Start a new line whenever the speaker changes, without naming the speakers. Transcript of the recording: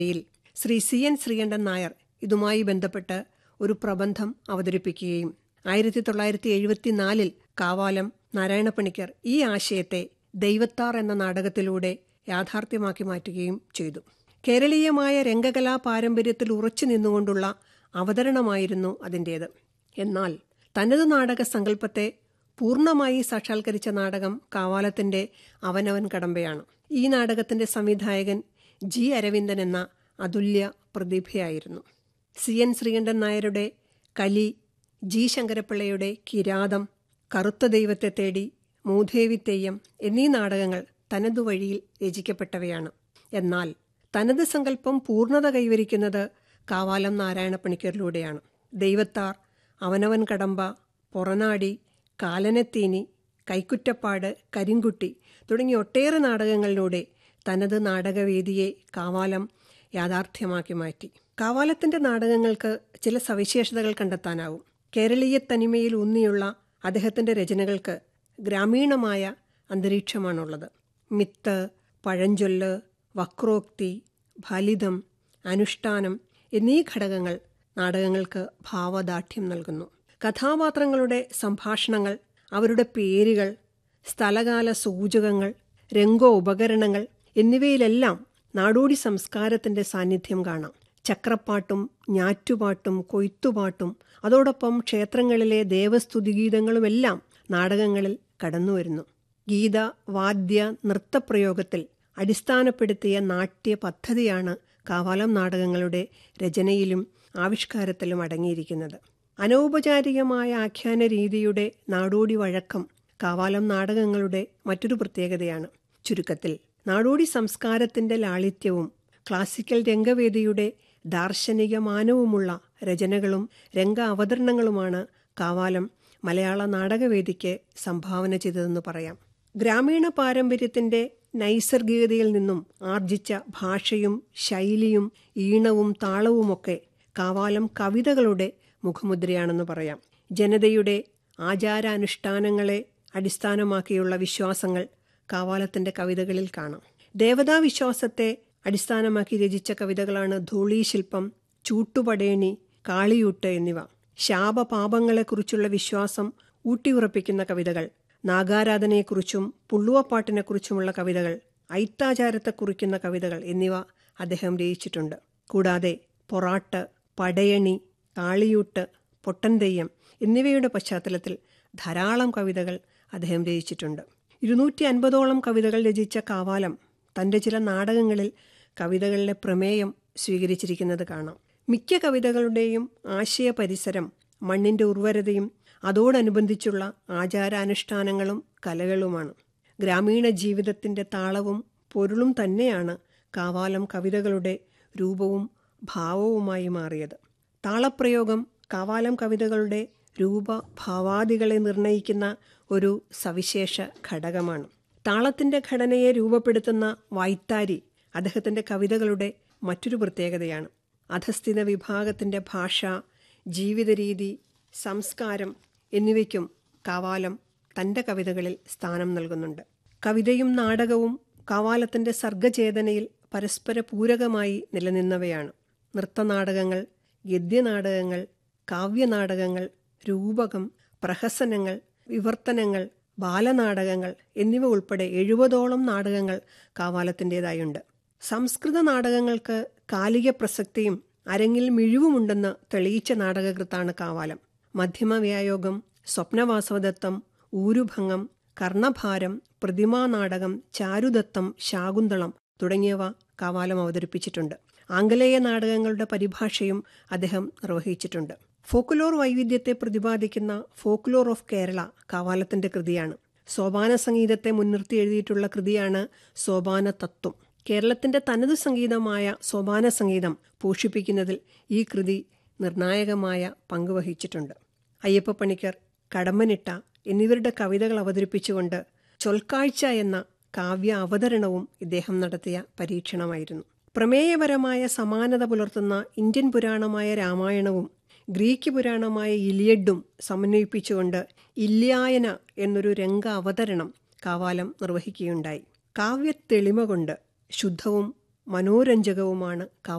യിൽ Sri C N Sreekandan Nair ഇതുമായി ബന്ധപ്പെട്ട് ഒരു പ്രബന്ധം അവതരിപ്പിക്കുകയും ആയിരത്തി തൊള്ളായിരത്തി എഴുപത്തിനാലിൽ കാവാലം നാരായണപ്പണിക്കർ ഈ ആശയത്തെ ദൈവത്താർ എന്ന നാടകത്തിലൂടെ യാഥാർത്ഥ്യമാക്കി മാറ്റുകയും ചെയ്തു കേരളീയമായ രംഗകലാ പാരമ്പര്യത്തിൽ ഉറച്ചു നിന്നുകൊണ്ടുള്ള അവതരണമായിരുന്നു അതിൻ്റേത് എന്നാൽ തനത് നാടക സങ്കല്പത്തെ പൂർണ്ണമായി സാക്ഷാത്കരിച്ച നാടകം കാവാലത്തിന്റെ അവനവൻ കടമ്പയാണ് ഈ നാടകത്തിന്റെ സംവിധായകൻ ജി അരവിന്ദൻ എന്ന അതുല്യ പ്രതിഭയായിരുന്നു സി എൻ ശ്രീകണ്ഠൻ നായരുടെ കലി ജി ശങ്കരപ്പിള്ളയുടെ കിരാതം കറുത്ത ദൈവത്തെ തേടി മൂധേവി തെയ്യം എന്നീ നാടകങ്ങൾ തനതു വഴിയിൽ രചിക്കപ്പെട്ടവയാണ് എന്നാൽ തനത് സങ്കല്പം പൂർണ്ണത കൈവരിക്കുന്നത് കാവാലം നാരായണപ്പണിക്കരിലൂടെയാണ് ദൈവത്താർ അവനവൻ കടമ്പ പൊറനാടി കാലനത്തീനി കൈക്കുറ്റപ്പാട് കരിങ്കുട്ടി തുടങ്ങിയ ഒട്ടേറെ നാടകങ്ങളിലൂടെ തനത് നാടകവേദിയെ കാവാലം യാഥാർത്ഥ്യമാക്കി മാറ്റി കാവാലത്തിന്റെ നാടകങ്ങൾക്ക് ചില സവിശേഷതകൾ കണ്ടെത്താനാവും കേരളീയ തനിമയിൽ ഊന്നിയുള്ള അദ്ദേഹത്തിന്റെ രചനകൾക്ക് ഗ്രാമീണമായ അന്തരീക്ഷമാണുള്ളത് മിത്ത് പഴഞ്ചൊല്ല് വക്രോക്തി ഫലിതം അനുഷ്ഠാനം എന്നീ ഘടകങ്ങൾ നാടകങ്ങൾക്ക് ഭാവദാഠ്യം നൽകുന്നു കഥാപാത്രങ്ങളുടെ സംഭാഷണങ്ങൾ അവരുടെ പേരുകൾ സ്ഥലകാല സൂചകങ്ങൾ രംഗോ ഉപകരണങ്ങൾ എന്നിവയിലെല്ലാം നാടോടി സംസ്കാരത്തിന്റെ സാന്നിധ്യം കാണാം ചക്രപ്പാട്ടും ഞാറ്റുപാട്ടും കൊയ്ത്തുപാട്ടും അതോടൊപ്പം ക്ഷേത്രങ്ങളിലെ ദേവസ്തുതിഗീതങ്ങളുമെല്ലാം നാടകങ്ങളിൽ കടന്നുവരുന്നു ഗീത വാദ്യ നൃത്തപ്രയോഗത്തിൽ അടിസ്ഥാനപ്പെടുത്തിയ നാട്യ പദ്ധതിയാണ് കാവാലം നാടകങ്ങളുടെ രചനയിലും ആവിഷ്കാരത്തിലും അടങ്ങിയിരിക്കുന്നത് അനൗപചാരികമായ ആഖ്യാന രീതിയുടെ നാടോടി വഴക്കം കാവാലം നാടകങ്ങളുടെ മറ്റൊരു പ്രത്യേകതയാണ് ചുരുക്കത്തിൽ നാടോടി സംസ്കാരത്തിന്റെ ലാളിത്യവും ക്ലാസിക്കൽ രംഗവേദിയുടെ ദാർശനിക മാനവുമുള്ള രചനകളും രംഗ അവതരണങ്ങളുമാണ് കാവാലം മലയാള നാടകവേദിക്ക് സംഭാവന ചെയ്തതെന്ന് പറയാം ഗ്രാമീണ പാരമ്പര്യത്തിന്റെ നൈസർഗികതയിൽ നിന്നും ആർജിച്ച ഭാഷയും ശൈലിയും ഈണവും താളവുമൊക്കെ കാവാലം കവിതകളുടെ മുഖമുദ്രയാണെന്ന് പറയാം ജനതയുടെ ആചാരാനുഷ്ഠാനങ്ങളെ അടിസ്ഥാനമാക്കിയുള്ള വിശ്വാസങ്ങൾ കാവാലത്തിന്റെ കവിതകളിൽ കാണാം ദേവതാ വിശ്വാസത്തെ അടിസ്ഥാനമാക്കി രചിച്ച കവിതകളാണ് ധൂളീശില്പം ചൂട്ടുപടേണി കാളിയൂട്ട് എന്നിവ ശാപപാപങ്ങളെക്കുറിച്ചുള്ള വിശ്വാസം ഊട്ടിയുറപ്പിക്കുന്ന കവിതകൾ നാഗാരാധനയെക്കുറിച്ചും പുള്ളുവപ്പാട്ടിനെക്കുറിച്ചുമുള്ള കവിതകൾ ഐത്താചാരത്തെ കുറിക്കുന്ന കവിതകൾ എന്നിവ അദ്ദേഹം രചിച്ചിട്ടുണ്ട് കൂടാതെ പൊറാട്ട് പടയണി കാളിയൂട്ട് പൊട്ടൻതെയ്യം എന്നിവയുടെ പശ്ചാത്തലത്തിൽ ധാരാളം കവിതകൾ അദ്ദേഹം രചിച്ചിട്ടുണ്ട് ഇരുന്നൂറ്റി അൻപതോളം കവിതകൾ രചിച്ച കാവാലം തൻ്റെ ചില നാടകങ്ങളിൽ കവിതകളിലെ പ്രമേയം സ്വീകരിച്ചിരിക്കുന്നത് കാണാം മിക്ക കവിതകളുടെയും ആശയ പരിസരം മണ്ണിൻ്റെ ഉർവരതയും അതോടനുബന്ധിച്ചുള്ള ആചാരാനുഷ്ഠാനങ്ങളും കലകളുമാണ് ഗ്രാമീണ ജീവിതത്തിൻ്റെ താളവും പൊരുളും തന്നെയാണ് കാവാലം കവിതകളുടെ രൂപവും ഭാവവുമായി മാറിയത് താളപ്രയോഗം കാവാലം കവിതകളുടെ രൂപഭാവാദികളെ നിർണയിക്കുന്ന ഒരു സവിശേഷ ഘടകമാണ് താളത്തിന്റെ ഘടനയെ രൂപപ്പെടുത്തുന്ന വായ്ത്താരി അദ്ദേഹത്തിന്റെ കവിതകളുടെ മറ്റൊരു പ്രത്യേകതയാണ് അധസ്ഥിത വിഭാഗത്തിന്റെ ഭാഷ ജീവിതരീതി സംസ്കാരം എന്നിവയ്ക്കും കാവാലം തന്റെ കവിതകളിൽ സ്ഥാനം നൽകുന്നുണ്ട് കവിതയും നാടകവും കാവാലത്തിന്റെ സർഗചേതനയിൽ പരസ്പര പൂരകമായി നിലനിന്നവയാണ് നൃത്തനാടകങ്ങൾ ഗദ്യനാടകങ്ങൾ കാവ്യനാടകങ്ങൾ രൂപകം പ്രഹസനങ്ങൾ വിവർത്തനങ്ങൾ ബാലനാടകങ്ങൾ എന്നിവ ഉൾപ്പെടെ എഴുപതോളം നാടകങ്ങൾ കാവാലത്തിൻ്റെതായുണ്ട് സംസ്കൃത നാടകങ്ങൾക്ക് കാലിക പ്രസക്തിയും അരങ്ങിൽ മിഴിവുമുണ്ടെന്ന് തെളിയിച്ച നാടകകൃത്താണ് കാവാലം മധ്യമവ്യായോഗം സ്വപ്നവാസവദത്തം ഊരുഭംഗം കർണഭാരം പ്രതിമാനാടകം ചാരുദത്തം ശാകുന്തളം തുടങ്ങിയവ കാവാലം അവതരിപ്പിച്ചിട്ടുണ്ട് ആംഗലേയ നാടകങ്ങളുടെ പരിഭാഷയും അദ്ദേഹം നിർവഹിച്ചിട്ടുണ്ട് ഫോക്കുലോർ വൈവിധ്യത്തെ പ്രതിപാദിക്കുന്ന ഫോക്കുലോർ ഓഫ് കേരള കാവാലത്തിന്റെ കൃതിയാണ് സോപാന സംഗീതത്തെ മുൻനിർത്തി എഴുതിയിട്ടുള്ള കൃതിയാണ് സോപാന തത്വം കേരളത്തിന്റെ തനതു സംഗീതമായ സോപാന സംഗീതം പോഷിപ്പിക്കുന്നതിൽ ഈ കൃതി നിർണായകമായ പങ്കുവഹിച്ചിട്ടുണ്ട് അയ്യപ്പ പണിക്കർ കടമ്മനിട്ട എന്നിവരുടെ കവിതകൾ അവതരിപ്പിച്ചുകൊണ്ട് ചൊൽക്കാഴ്ച എന്ന കാവ്യ അവതരണവും ഇദ്ദേഹം നടത്തിയ പരീക്ഷണമായിരുന്നു പ്രമേയപരമായ സമാനത പുലർത്തുന്ന ഇന്ത്യൻ പുരാണമായ രാമായണവും ഗ്രീക്ക് പുരാണമായ ഇലിയഡും സമന്വയിപ്പിച്ചുകൊണ്ട് ഇല്യായന എന്നൊരു രംഗ അവതരണം കാവാലം നിർവഹിക്കുകയുണ്ടായി കാവ്യത്തെളിമ കൊണ്ട് ശുദ്ധവും മനോരഞ്ജകവുമാണ്